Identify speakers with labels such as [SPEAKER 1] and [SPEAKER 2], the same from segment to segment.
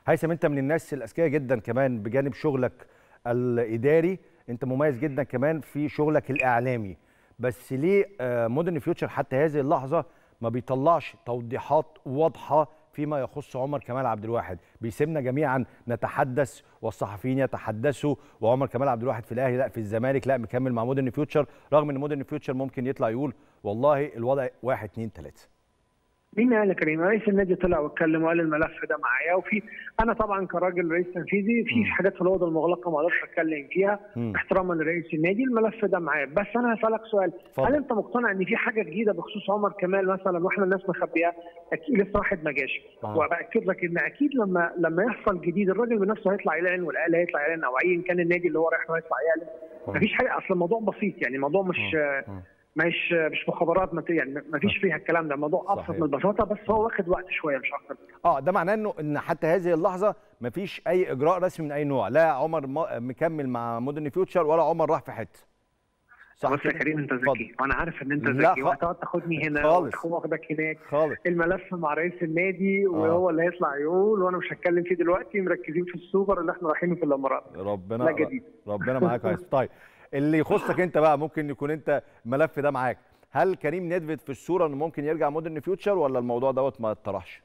[SPEAKER 1] هيثم انت من الناس الاذكياء جدا كمان بجانب شغلك الاداري انت مميز جدا كمان في شغلك الاعلامي بس ليه مودرن فيوتشر حتى هذه اللحظه ما بيطلعش توضيحات واضحه فيما يخص عمر كمال عبد الواحد بيسيبنا جميعا نتحدث والصحفيين يتحدثوا وعمر كمال عبد الواحد في الاهلي لا في الزمالك لا مكمل مع مودرن فيوتشر رغم ان مودرن فيوتشر ممكن يطلع يقول والله الوضع واحد اتنين تلاته
[SPEAKER 2] مين قال يا كريم؟ رئيس النادي طلع واتكلم وقال الملف ده معايا وفي انا طبعا كراجل رئيس تنفيذي في حاجات في الاوضه المغلقه ما اقدرش اتكلم فيها م. احتراما لرئيس النادي الملف ده معايا بس انا هسالك سؤال فضل. هل انت مقتنع ان في حاجه جديده بخصوص عمر كمال مثلا واحنا الناس مخبيها اكيد لسه واحد ما جاش آه. وباكد لك ان اكيد لما لما يحصل جديد الراجل بنفسه هيطلع يعلن والاهلي هيطلع يعلن او ايا كان النادي اللي هو رايح هيطلع يعلن مفيش حاجه اصل الموضوع بسيط يعني الموضوع مش آه. مش مش مخابرات يعني ما فيش فيها الكلام ده الموضوع ابسط من البساطه بس هو واخد وقت شويه مش اكتر
[SPEAKER 1] اه ده معناه انه ان حتى هذه اللحظه ما فيش اي اجراء رسمي من اي نوع لا عمر مكمل مع مودرن فيوتشر ولا عمر راح في حته
[SPEAKER 2] صح بص يا كريم انت ذكي وانا عارف ان انت ذكي وهتقعد تاخدني هنا واخدك هناك
[SPEAKER 1] خالص
[SPEAKER 2] الملف مع رئيس النادي وهو اللي هيطلع يقول وانا مش هتكلم فيه دلوقتي مركزين في السوبر اللي احنا رايحينه في الامارات
[SPEAKER 1] ربنا
[SPEAKER 2] لا جديد
[SPEAKER 1] ربنا معاك يا طيب اللي يخصك انت بقى ممكن يكون انت الملف ده معاك هل كريم نيدفيد في الصوره انه ممكن يرجع مودرن فيوتشر ولا الموضوع دوت ما اتطرحش؟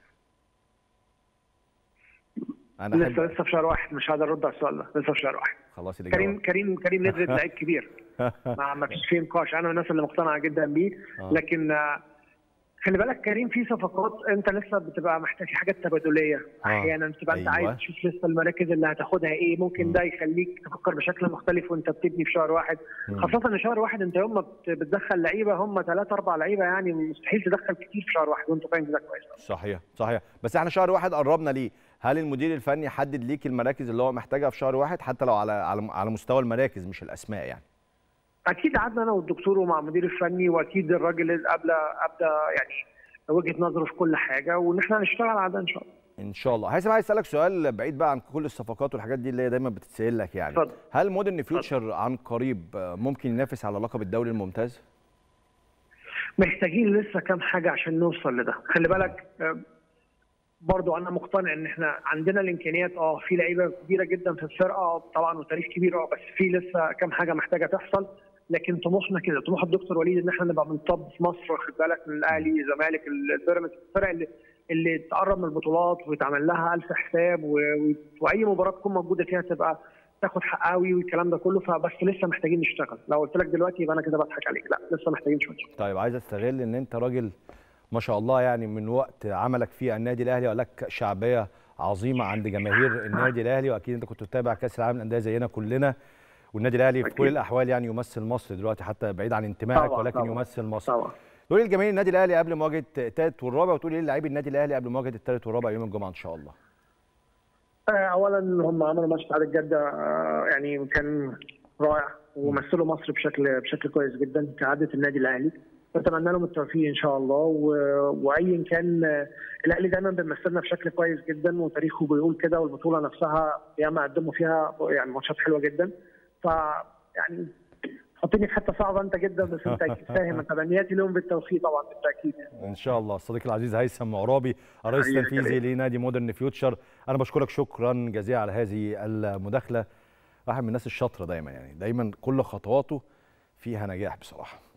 [SPEAKER 2] انا لسه لسه في شهر واحد مش هقدر ارد على السؤال ده لسه في شهر واحد
[SPEAKER 1] خلاص
[SPEAKER 2] كريم كريم كريم نيدفيد لعيب كبير ما, ما فيش فيه نقاش انا من الناس اللي مقتنعه جدا بيه لكن خلي بالك كريم في صفقات انت لسه بتبقى محتاج في حاجات تبادليه احيانا بتبقى أيوة. انت عايز تشوف لسه المراكز اللي هتاخدها ايه ممكن م. ده يخليك تفكر بشكل مختلف وانت بتبني في شهر واحد م. خاصه ان شهر واحد انت يوم ما بتدخل لعيبه هم ثلاثة اربع لعيبه يعني مستحيل تدخل كتير في شهر واحد وانت فاهم ده كويس
[SPEAKER 1] صحيح صحيح بس احنا شهر واحد قربنا ليه هل المدير الفني حدد ليك المراكز اللي هو محتاجها في شهر واحد حتى لو على على مستوى المراكز مش الاسماء يعني
[SPEAKER 2] اكيد قعدنا انا والدكتور ومع المدير الفني واكيد الراجل قبل ابدا يعني وجهه نظره في كل حاجه وان احنا هنشتغل على ده ان شاء الله
[SPEAKER 1] ان شاء الله هيثم عايز اسالك سؤال بعيد بقى عن كل الصفقات والحاجات دي اللي هي دايما بتتسال لك يعني
[SPEAKER 2] فضل.
[SPEAKER 1] هل مودرن فيوتشر عن قريب ممكن ينافس على لقب الدوري الممتاز
[SPEAKER 2] محتاجين لسه كام حاجه عشان نوصل لده خلي بالك برضو انا مقتنع ان احنا عندنا الامكانيات اه في لعيبه كبيره جدا في الفرقه طبعا وتاريخ كبير اه بس في لسه كام حاجه محتاجه تحصل لكن طموحنا كده طموح الدكتور وليد ان احنا نبقى من توب في مصر واخد بالك من الاهلي الزمالك البيراميدز الفرق اللي اللي تقرب من البطولات ويتعمل لها الف حساب و... واي مباراه تكون موجوده فيها تبقى تاخد حق قوي والكلام ده كله فبس لسه محتاجين نشتغل لو قلت لك دلوقتي يبقى انا كده بضحك عليك لا لسه محتاجين شويه
[SPEAKER 1] طيب عايز استغل ان انت راجل ما شاء الله يعني من وقت عملك في النادي الاهلي ولك شعبيه عظيمه عند جماهير النادي الاهلي واكيد انت كنت بتتابع كاس العالم للانديه زينا كلنا والنادي الاهلي في كل الاحوال يعني يمثل مصر دلوقتي حتى بعيد عن انتمائك ولكن طبعا يمثل مصر
[SPEAKER 2] طبعا
[SPEAKER 1] تقول للجماهير النادي الاهلي قبل مواجهه الثالث والرابع وتقول ايه للاعبي النادي الاهلي قبل مواجهه الثالث والرابع يوم الجمعه ان شاء الله
[SPEAKER 2] اولا هم عملوا ماتش اتحاد جده يعني كان رائع ومثلوا مصر بشكل بشكل كويس جدا كعاده النادي الاهلي نتمنى لهم التوفيق ان شاء الله و... وايا كان الاهلي دايما بيمثلنا بشكل كويس جدا وتاريخه بيقول كده والبطوله نفسها ياما قدموا فيها يعني ماتشات حلوه جدا ف يعني حطيني في حته صعبه انت جدا بس انت فاهم تمنياتي لهم بالتوفيق طبعا بالتاكيد
[SPEAKER 1] ان شاء الله الصديق العزيز هيثم عرابي الرئيس التنفيذي لنادي مودرن فيوتشر انا بشكرك شكرا جزيلا على هذه المداخله واحد من الناس الشاطره دايما يعني دايما كل خطواته فيها نجاح بصراحه